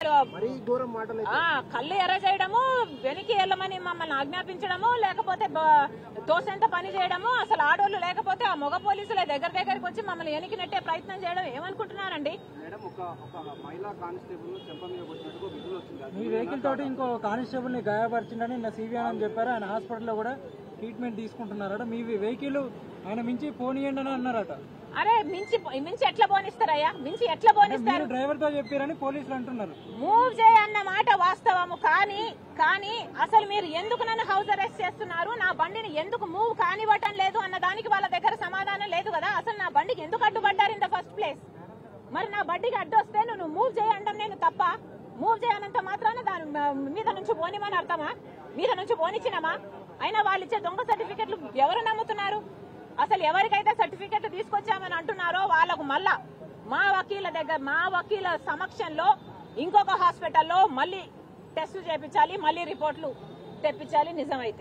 అసలు మరీ ఘోరం మాటలు ఆ కళ్ళు ఎర్ర చేయడము వెనక్కి వెళ్ళమని మమ్మల్ని ఆజ్ఞాపించడము లేకపోతే బ- తోసేంత పని చేయడము అసలు ఆడోళ్ళు లేకపోతే ఆ మగ పోలీసులే దగ్గర దగ్గరికి వచ్చి మమ్మల్ని వెనక్కి నెట్టే ప్రయత్నం చేయడం ఏమనుకుంటున్నారండి మేడం ఒక ఒక మహిళా కానిస్టేబుల్ చెంప మీద కొట్టినట్టుగా విధులు వచ్చింది అది మీ వెహికల్ తోటి ఇంకో కానిస్టేబుల్ ని గాయపరిచిండని నిన్న సిబిఐ అని చెప్పారు ఆయన హాస్పిటల్లో కూడా ట్రీట్మెంట్ తీసుకుంటున్నారట మీ వెహికల్ ఆయన మించి పోనీయండి అని అన్నారట అరే మించి మించి ఎట్లా పోనిస్తారయ్యా మించి ఎట్లా పోనిస్తారు మీరు డ్రైవర్ తో చెప్పారని పోలీసులు అంటున్నారు మూవ్ చేయన్న మాట వాస్తవము కానీ కానీ అసలు మీరు ఎందుకు నన్ను హౌస్ అరెస్ట్ చేస్తున్నారు నా బండిని ఎందుకు మూవ్ కానివ్వటం లేదు అన్న దానికి వాళ్ళ దగ్గర సమాధానం లేదు కదా అసలు నా బండికి ఎందుకు అడ్డుపడ్డారు ఇన్ ద ఫస్ట్ ప్లేస్ మరి నా బండికి అడ్డు వస్తే నువ్వు మూవ్ చేయడం నేను తప్ప మూవ్ చేయనంత మాత్రాన దాని మ- మీద నుంచి పోనిమని అర్థమా మీద నుంచి పోనిచ్చినమా అయినా వాళ్ళు ఇచ్చే దొంగ సర్టిఫికెట్లు ఎవరు నమ్ముతున్నారు అసలు ఎవరికైతే సర్టిఫికెట్లు తీసుకొచ్చామని అంటున్నారో వాళ్ళకు మళ్ళా మా వకీల దగ్గర మా వకీల సమక్షంలో ఇంకొక హాస్పిటల్లో మళ్ళీ టెస్టులు చేపించాలి మళ్ళీ రిపోర్ట్లు తెప్పించాలి నిజమైతే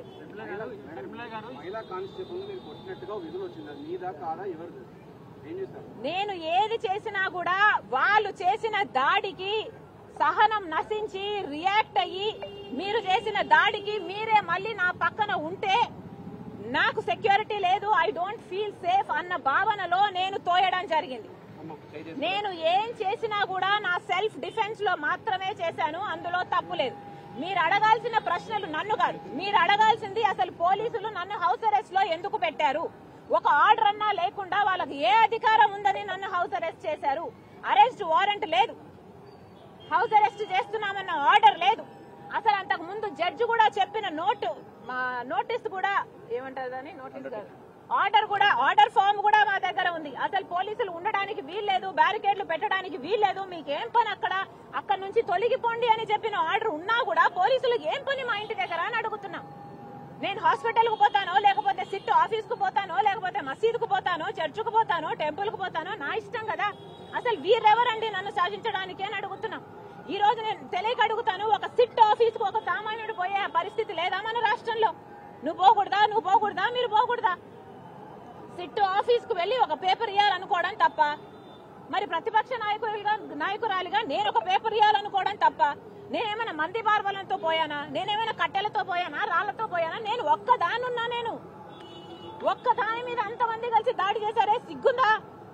మహిళా కానిస్టేబుల్ మీరు కొట్టినట్టుగా విధులు వచ్చింది అది మీదా కాదా ఎవరిది ఏం చేస్తారు నేను ఏది చేసినా కూడా వాళ్ళు చేసిన దాడికి సహనం నశించి రియాక్ట్ అయ్యి మీరు చేసిన దాడికి మీరే మళ్ళీ నా పక్కన ఉంటే నాకు సెక్యూరిటీ లేదు ఐ డోంట్ ఫీల్ సేఫ్ అన్న భావనలో నేను తోయడం జరిగింది నేను ఏం చేసినా కూడా నా సెల్ఫ్ డిఫెన్స్ లో మాత్రమే చేశాను అందులో తప్పు లేదు మీరు అడగాల్సిన ప్రశ్నలు నన్ను కాదు మీరు అడగాల్సింది అసలు పోలీసులు నన్ను హౌస్ అరెస్ట్ లో ఎందుకు పెట్టారు ఒక ఆర్డర్ అన్నా లేకుండా వాళ్ళకి ఏ అధికారం ఉందని నన్ను హౌస్ అరెస్ట్ చేశారు అరెస్ట్ వారెంట్ లేదు హౌస్ అరెస్ట్ చేస్తున్నామన్న ఆర్డర్ లేదు అసలు అంతకు ముందు జడ్జి కూడా చెప్పిన నోటు మా నోటీస్ కూడా ఏమంటారు దాన్ని నోటీస్ కాదు ఆర్డర్ కూడా ఆర్డర్ ఫామ్ కూడా మా దగ్గర ఉంది అసలు పోలీసులు ఉండడానికి వీల్లేదు బ్యారికేడ్లు పెట్టడానికి వీల్లేదు మీకు ఏం పని అక్కడ అక్కడ నుంచి తొలగిపోండి అని చెప్పిన ఆర్డర్ ఉన్నా కూడా పోలీసులకు ఏం పని మా ఇంటి దగ్గర అని అడుగుతున్నాం నేను హాస్పిటల్ కు పోతానో లేకపోతే సిట్ ఆఫీస్ కు పోతానో లేకపోతే మసీద్ కు పోతానో చర్చ్ కు పోతానో టెంపుల్ కు పోతానో నా ఇష్టం కదా అసలు వీరెవరండి నన్ను శాసించడానికి అని అడుగుతున్నాం ఈ రోజు నేను తెలియక అడుగుతాను ఒక సిట్ ఆఫీస్ కు ఒక సామాన్యుడు పోయే పరిస్థితి లేదా మన రాష్ట్రంలో నువ్వు పోకూడదా నువ్వు పోకూడదా మీరు పోకూడదా సిట్ ఆఫీస్ కు వెళ్లి ఒక పేపర్ ఇవ్వాలనుకోవడం తప్ప మరి ప్రతిపక్ష నాయకులుగా నాయకురాలిగా నేను ఒక పేపర్ ఇవ్వాలనుకోవడం తప్ప నేనేమైనా మంది బార్బలంతో పోయానా నేనేమైనా కట్టెలతో పోయానా రాళ్లతో పోయానా నేను ఒక్క దానున్నా నేను ఒక్క దాని మీద అంతమంది కలిసి దాడి చేశారే సిగ్గుందా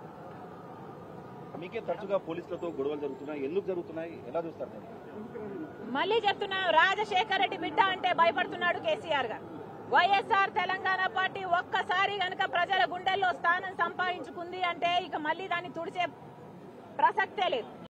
మీకే తరచుగా పోలీసులతో గొడవలు జరుగుతున్నాయి ఎందుకు జరుగుతున్నాయి ఎలా చూస్తారు మీరు? మళ్ళీ చెప్తున్నా రాజశేఖర రెడ్డి బిడ్డ అంటే భయపడుతున్నాడు కేసీఆర్ గారు వైఎస్ఆర్ తెలంగాణ పార్టీ ఒక్కసారి గనక ప్రజల గుండెల్లో స్థానం సంపాదించుకుంది అంటే ఇక మళ్ళీ దాన్ని తుడిచే ప్రసక్తే లేదు